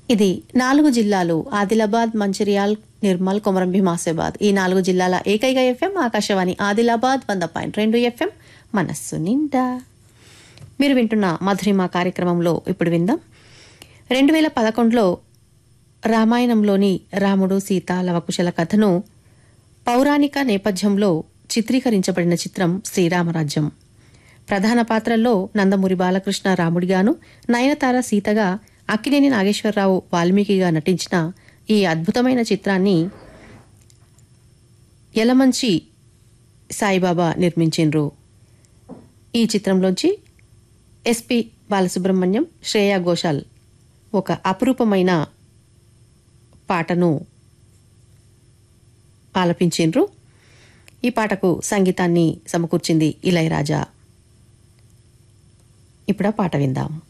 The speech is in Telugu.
ఇది నాలుగు జిల్లాలు ఆదిలాబాద్ మంచిర్యాల్ నిర్మల్ కొమరం భీం ఆసిఫాబాద్ ఈ నాలుగు జిల్లాల ఏకైక ఎఫ్ఎం ఆకాశవాణి ఆదిలాబాద్ వంద పాయింట్ రెండు ఎఫ్ఎం మనస్సు నిండా మీరు వింటున్న మధురిమ కార్యక్రమంలో ఇప్పుడు విందాం రెండు వేల పదకొండులో రామాయణంలోని రాముడు సీత లవకుశల కథను పౌరాణిక నేపథ్యంలో చిత్రీకరించబడిన చిత్రం శ్రీరామరాజ్యం ప్రధాన పాత్రల్లో నందమూరి బాలకృష్ణ రాముడిగాను నయనతార సీతగా అక్కినేని నాగేశ్వరరావు వాల్మీకిగా నటించిన ఈ అద్భుతమైన చిత్రాన్ని యలమంచి సాయిబాబా నిర్మించిండ్రు ఈ చిత్రంలోంచి ఎస్పి బాలసుబ్రహ్మణ్యం శ్రేయా ఘోషాల్ ఒక అపురూపమైన పాటను ఆలపించిండ్రు ఈ పాటకు సంగీతాన్ని సమకూర్చింది ఇళయరాజా ఇప్పుడు ఆ పాట విందాం